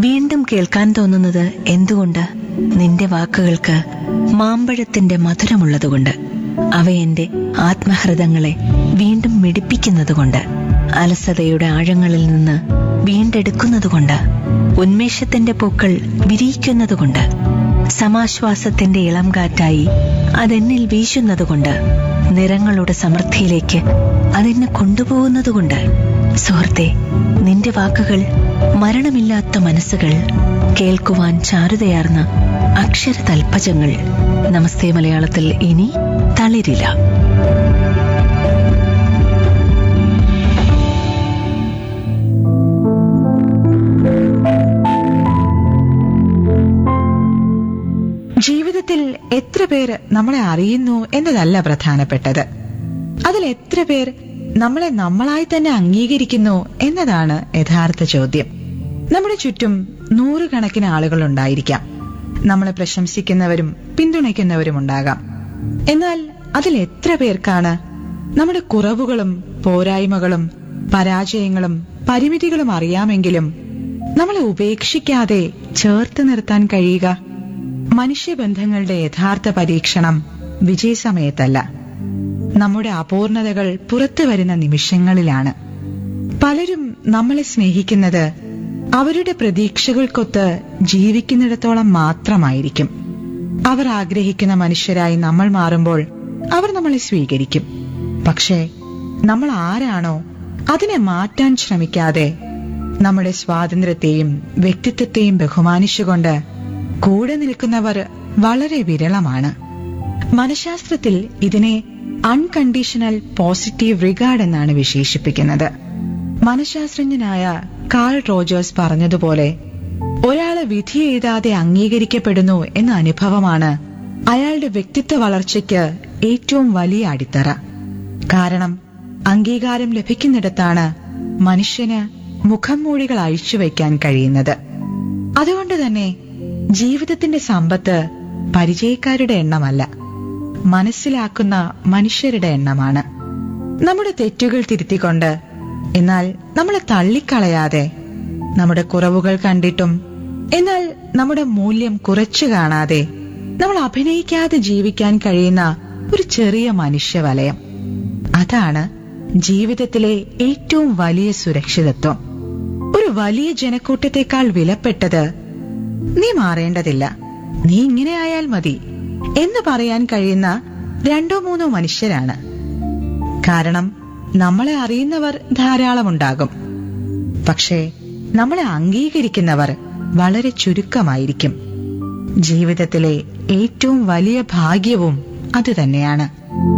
വീണ്ടും കേൾക്കാൻ തോന്നുന്നത് എന്തുകൊണ്ട് നിന്റെ വാക്കുകൾക്ക് മാമ്പഴത്തിന്റെ മധുരമുള്ളതുകൊണ്ട് അവ എന്റെ ആത്മഹൃദങ്ങളെ വീണ്ടും മിടിപ്പിക്കുന്നതുകൊണ്ട് അലസതയുടെ ആഴങ്ങളിൽ നിന്ന് വീണ്ടെടുക്കുന്നതുകൊണ്ട് ഉന്മേഷത്തിന്റെ പൂക്കൾ വിരിയിക്കുന്നതുകൊണ്ട് സമാശ്വാസത്തിന്റെ ഇളം കാറ്റായി അതെന്നിൽ വീശുന്നതുകൊണ്ട് നിറങ്ങളുടെ സമൃദ്ധിയിലേക്ക് അതെന്നെ കൊണ്ടുപോകുന്നതുകൊണ്ട് സുഹൃത്തെ നിന്റെ വാക്കുകൾ മരണമില്ലാത്ത മനസ്സുകൾ കേൾക്കുവാൻ ചാരുതയാർന്ന അക്ഷര തൽപ്പജങ്ങൾ നമസ്തേ മലയാളത്തിൽ ഇനി തളിരില്ല ജീവിതത്തിൽ എത്ര പേർ നമ്മളെ അറിയുന്നു എന്നതല്ല പ്രധാനപ്പെട്ടത് അതിൽ എത്ര പേർ നമ്മളെ നമ്മളായി തന്നെ അംഗീകരിക്കുന്നു എന്നതാണ് യഥാർത്ഥ ചോദ്യം നമ്മുടെ ചുറ്റും നൂറുകണക്കിന് ആളുകൾ ഉണ്ടായിരിക്കാം നമ്മളെ പ്രശംസിക്കുന്നവരും പിന്തുണയ്ക്കുന്നവരും ഉണ്ടാകാം എന്നാൽ അതിൽ എത്ര പേർക്കാണ് നമ്മുടെ കുറവുകളും പോരായ്മകളും പരാജയങ്ങളും പരിമിതികളും അറിയാമെങ്കിലും നമ്മളെ ഉപേക്ഷിക്കാതെ ചേർത്ത് നിർത്താൻ കഴിയുക മനുഷ്യബന്ധങ്ങളുടെ യഥാർത്ഥ പരീക്ഷണം വിജയസമയത്തല്ല നമ്മുടെ അപൂർണതകൾ പുറത്തു വരുന്ന നിമിഷങ്ങളിലാണ് പലരും നമ്മളെ സ്നേഹിക്കുന്നത് അവരുടെ പ്രതീക്ഷകൾക്കൊത്ത് ജീവിക്കുന്നിടത്തോളം മാത്രമായിരിക്കും അവർ ആഗ്രഹിക്കുന്ന മനുഷ്യരായി നമ്മൾ മാറുമ്പോൾ അവർ നമ്മളെ സ്വീകരിക്കും പക്ഷേ നമ്മൾ ആരാണോ അതിനെ മാറ്റാൻ ശ്രമിക്കാതെ നമ്മുടെ സ്വാതന്ത്ര്യത്തെയും വ്യക്തിത്വത്തെയും ബഹുമാനിച്ചുകൊണ്ട് കൂടെ നിൽക്കുന്നവർ വളരെ വിരളമാണ് മനഃശാസ്ത്രത്തിൽ ഇതിനെ അൺകണ്ടീഷണൽ പോസിറ്റീവ് റിഗാർഡ് എന്നാണ് വിശേഷിപ്പിക്കുന്നത് മനഃശാസ്ത്രജ്ഞനായ കാൾ റോജേഴ്സ് പറഞ്ഞതുപോലെ ഒരാളെ വിധി എഴുതാതെ അംഗീകരിക്കപ്പെടുന്നു എന്ന അനുഭവമാണ് അയാളുടെ വ്യക്തിത്വ വളർച്ചയ്ക്ക് ഏറ്റവും വലിയ അടിത്തറ കാരണം അംഗീകാരം ലഭിക്കുന്നിടത്താണ് മനുഷ്യന് മുഖം മൂടികൾ അഴിച്ചുവെക്കാൻ കഴിയുന്നത് അതുകൊണ്ട് തന്നെ ജീവിതത്തിന്റെ സമ്പത്ത് പരിചയക്കാരുടെ എണ്ണമല്ല മനസ്സിലാക്കുന്ന മനുഷ്യരുടെ എണ്ണമാണ് നമ്മുടെ തെറ്റുകൾ തിരുത്തിക്കൊണ്ട് എന്നാൽ നമ്മളെ തള്ളിക്കളയാതെ നമ്മുടെ കുറവുകൾ കണ്ടിട്ടും എന്നാൽ നമ്മുടെ മൂല്യം കുറച്ചു കാണാതെ നമ്മൾ അഭിനയിക്കാതെ ജീവിക്കാൻ കഴിയുന്ന ഒരു ചെറിയ മനുഷ്യവലയം അതാണ് ജീവിതത്തിലെ ഏറ്റവും വലിയ സുരക്ഷിതത്വം ഒരു വലിയ ജനക്കൂട്ടത്തെക്കാൾ വിലപ്പെട്ടത് നീ മാറേണ്ടതില്ല നീ ഇങ്ങനെ ആയാൽ മതി എന്ന് പറയാൻ കഴിയുന്ന രണ്ടോ മൂന്നോ മനുഷ്യരാണ് കാരണം നമ്മളെ അറിയുന്നവർ ധാരാളമുണ്ടാകും പക്ഷേ നമ്മളെ അംഗീകരിക്കുന്നവർ വളരെ ചുരുക്കമായിരിക്കും ജീവിതത്തിലെ ഏറ്റവും വലിയ ഭാഗ്യവും അത് തന്നെയാണ്